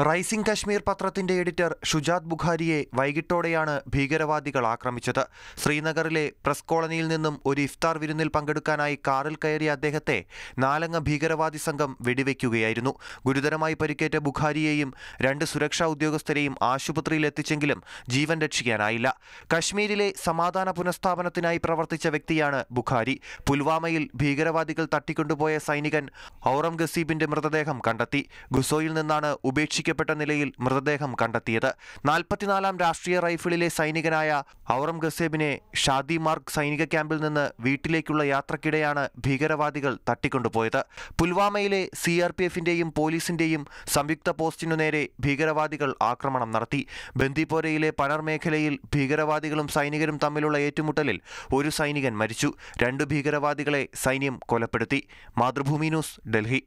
rising Kashmir പത്രത്തിന്റെ editor Shujaat ബുഖാരിയെ വൈകിട്ടോടെയാണ് ഭീകരവാദികൾ ആക്രമിച്ചത് ശ്രീനഗറിലെ പ്രസ് കോളനിയിൽ നിന്നും ഒരു ഇഫ്താർ വിരുന്നിൽ പങ്കെടുക്കാനായി കാറിൽ കയറിയ അദ്ദേഹത്തെ നാലംഗ ഭീകരവാദി സംഘം വെടിവെക്കുകയായിരുന്നു ഗുരുതരമായി പരിക്കേറ്റ ബുഖാരിയെയും രണ്ട് സുരക്ഷാ ഉദ്യോഗസ്ഥരെയും ആശുപത്രിയിൽ എത്തിച്ചെങ്കിലും ജീവൻ രക്ഷിക്കാനായില്ല കശ്മീരിലെ സമാധാന പുനഃസ്ഥാപനത്തിനായി പ്രവർത്തിച്ച വ്യക്തിയാണ് ബുഖാരി പുൽവാമയിൽ ഭീകരവാദികൾ തട്ടിക്കൊണ്ടുപോയ സൈനികൻ ഔറം ഗസീബിന്റെ മൃതദേഹം കണ്ടെത്തി ഗുസോയിൽ നിന്നാണ് ഉപേക്ഷിക്കപ്പെട്ട നിലയിൽ മൃതദേഹം കണ്ടെത്തിയത് നാൽപ്പത്തിനാലാം രാഷ്ട്രീയ റൈഫിളിലെ സൈനികനായ ഔറം ഗസേബിനെ ഷാദി മാർഗ് സൈനിക ക്യാമ്പിൽ നിന്ന് വീട്ടിലേക്കുള്ള യാത്രക്കിടെയാണ് ഭീകരവാദികൾ തട്ടിക്കൊണ്ടുപോയത് പുൽവാമയിലെ സി ആർ പി എഫിന്റെയും പോലീസിന്റെയും സംയുക്ത പോസ്റ്റിനു നേരെ ഭീകരവാദികൾ ആക്രമണം നടത്തി ബന്ദിപ്പോരയിലെ പണർ മേഖലയിൽ ഭീകരവാദികളും സൈനികരും തമ്മിലുള്ള ഏറ്റുമുട്ടലിൽ ഒരു സൈനികൻ മരിച്ചു രണ്ട് ഭീകരവാദികളെ സൈന്യം കൊലപ്പെടുത്തി മാതൃഭൂമി ന്യൂസ് ഡൽഹി